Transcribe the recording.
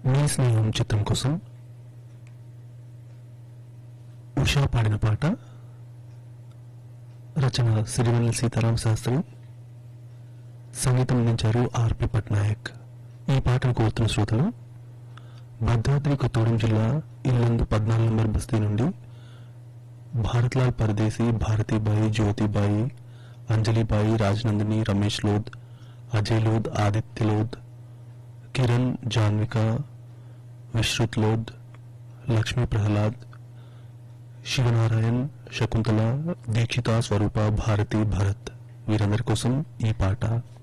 మీ స్నేహం చిత్రం కోసం ఉషా పాడిన పాట రచన సిరివెల్ల సీతారామ శాస్త్రి సంగీతం అందించారు ఆర్పి పట్నాయక్ ఈ పాటను కోరుతున్న శ్రోతలు భద్రాద్రి కొత్తగూడెం జిల్లా ఇల్లందు పద్నాలుగు నంబర్ బస్తీ నుండి భారత్లాల్ పరదేశీ భారతీబాయి జ్యోతిబాయి అంజలిబాయి రాజనందిని రమేష్ లోద్ అజయ్ లోద్ ఆదిత్య లోద్ కిరణ్ జాన్విక విశ్రుత్ లోద్ లక్ష్మీ ప్రహ్లాద్ శివనారాయణ్ శకుంతల దీక్షిత స్వరూప భారతి భరత్ వీరందరి కోసం ఈ పాట